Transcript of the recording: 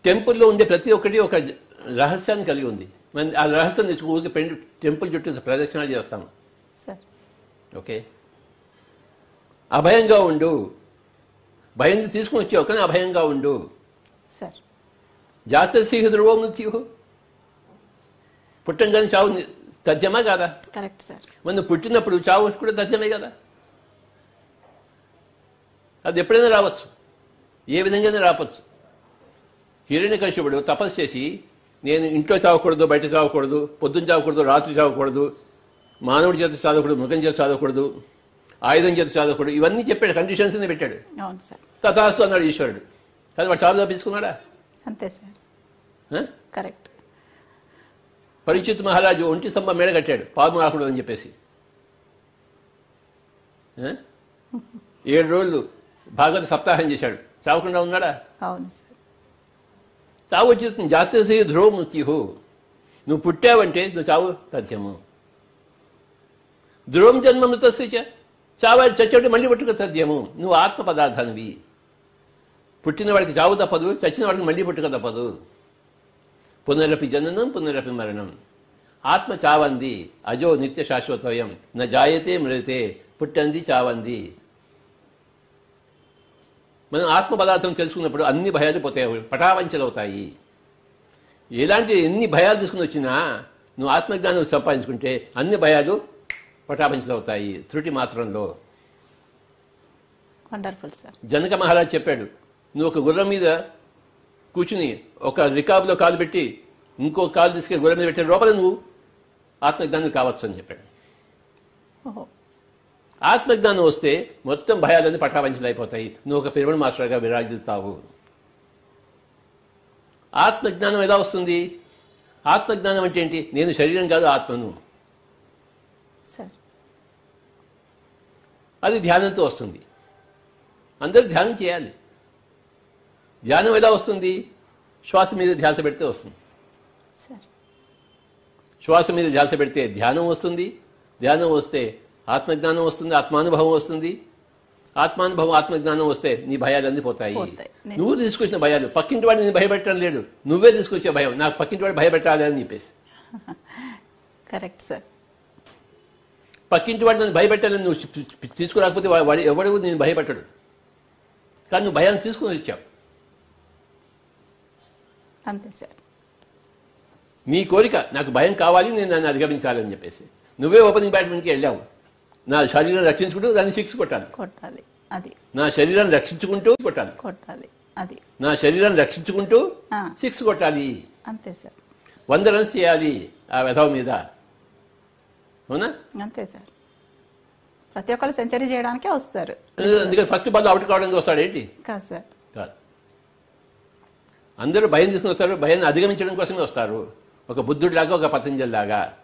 టెంపుల్లో ఉండే ప్రతి ఒక్కటి ఒక రహస్యాన్ని కలిగి ఉంది మనం ఆ రహస్యం తెచ్చుకు ఊరికి పెండు టెంపుల్ చుట్టూ ప్రదర్శనలు చేస్తాము సార్ ఓకే అభయంగా ఉండు భయం తీసుకుని వచ్చావు కానీ అభయంగా ఉండు సార్ జాతసీహ ధ్రువం మృత్యు పుట్టంగానే చావు ని- తథ్యమా కాదా కరెక్ట్ సార్ మనం పుట్టినప్పుడు చావు కూడా తథ్యమే కదా అది ఎప్పుడైనా రావచ్చు ఏ విధంగానే రావచ్చు హిరణ్యకశ్యపుడు తపస్సు చేసి నేను ఇంట్లో చావకూడదు బయట చావకూడదు పొద్దున్న చావకూడదు రాత్రి చావకూడదు మానవుడి చేత చదవకూడదు మృగం చేత చదవకూడదు ఆయుధం చేత చదవకూడదు ఇవన్నీ చెప్పాడు కండిషన్స్ పెట్టాడు అవును సార్ తథాస్తు అన్నాడు ఈశ్వరుడు కానీ వాడు చావు తప్పించుకున్నాడా అంతే సార్ ఆ? కరెక్ట్ పరీక్షిత్ మహారాజు ఒంటి స్తంభం మేడ కట్టాడు పాము రాకూడదు అని చెప్పేసి ఆ? ఏడు రోజులు భాగవత సప్తాహం చేశాడు చావకుండా ఉన్నాడా అవును సార్ చావు వచ్చేస్తుంది జాతీయ ధ్రువ మృత్యు నువ్వు పుట్టావంటే నువ్వు చావు తథ్యము ధ్రువం జన్మ మృతస్య చావు చచ్చేటి మళ్ళీ పుట్టుక తథ్యము నువ్వు ఆత్మ పదార్థానివి పుట్టిన వాడికి చావు తప్పదు చచ్చిన వాడికి మళ్ళీ పుట్టుక తప్పదు పునరపి జననం పునరపి మరణం ఆత్మ చావంది అజో నిత్య శాశ్వతోయం న జాయతే మృతే పుట్టంది చావంది మనం ఆత్మ పదార్థం తెలుసుకున్నప్పుడు అన్ని భయాలు పోతాయి పటావంచలు అవుతాయి ఎలాంటి ఎన్ని భయాలు తీసుకుని వచ్చినా నువ్వు ఆత్మజ్ఞానం సంపాదించుకుంటే అన్ని భయాలు పటాపంచలు అవుతాయి త్రుటి మాత్రంలో వండర్ఫుల్ సార్ జనక మహారాజ్ చెప్పాడు నువ్వు ఒక గుర్రం మీద కూర్చుని ఒక రికాబులో కాలు పెట్టి ఇంకో కాలు తీసుకెళ్ళి గుర్రం మీద పెట్టే లోపల నువ్వు ఆత్మజ్ఞానం కావచ్చు అని చెప్పాడు ఓహో ఆత్మజ్ఞానం వస్తే మొత్తం భయాలన్నీ పటాపంచలు అయిపోతాయి నువ్వు ఒక పిరమిడ్ మాస్టర్గా విరాజిల్తావు ఆత్మజ్ఞానం ఎలా వస్తుంది ఆత్మజ్ఞానం అంటే ఏంటి నేను శరీరం కాదు ఆత్మను సార్ అది ధ్యానంతో వస్తుంది అందరూ ధ్యానం చేయాలి ధ్యానం ఎలా వస్తుంది శ్వాస మీద ధ్యాస పెడితే వస్తుంది సార్ శ్వాస మీద ధ్యాస పెడితే ధ్యానం వస్తుంది ధ్యానం వస్తే ఆత్మజ్ఞానం వస్తుంది ఆత్మానుభవం వస్తుంది ఆత్మానుభవం ఆత్మజ్ఞానం వస్తే నీ భయాలన్నీ పోతాయి పోతాయి. నేను- నువ్వు తీసుకొచ్చిన భయాలు పక్కింటి వాడిని నేను భయపెట్టడం లేదు నువ్వే తీసుకొచ్చే భయం నాకు పక్కింటి వాడు భయపెట్టాలి అని చెప్పేసి కరెక్ట్ సార్ పక్కింటి వాడు నన్ను భయపెట్టాలని నువ్వు తీ- తీ- తీసుకురాకపోతే వా- వాడు ఎవడు నేను భయపెట్టడు కానీ నువ్వు భయాన్ని తీసుకుని వచ్చావు అంతే సార్ నీ కోరిక నాకు భయం కావాలి నేను దాన్ని అధిగమించాలని చెప్పేసి నువ్వే ఓపెనింగ్ బ్యాట్మెన్కి వెళ్ళావు నా శరీరం రక్షించుకుంటూ దాన్ని సిక్స్ కొట్టాలి కొట్టాలి అది నా శరీరాన్ని రక్షించుకుంటూ కొట్టాలి కొట్టాలి అది నా శరీరాన్ని రక్షించుకుంటూ ఆ, సిక్స్ కొట్టాలి అంతే సార్ వంద రన్స్ చేయాలి ఆ వెధవ మీద అవునా అంతే సార్ ప్రతి ఒక్కరు సెంచరీ చేయడానికే వస్తారు అందుకని ఫస్ట్ బాల్ అవుట్ కావడానికి వస్తాడు ఏంటి కాదు సార్ కాదు అందరూ భయం తీసుకుని వస్తారు భయాన్ని అధిగమించడం కోసమే వస్తారు ఒక బుద్ధుడిలాగా ఒక పతంజలిలాగా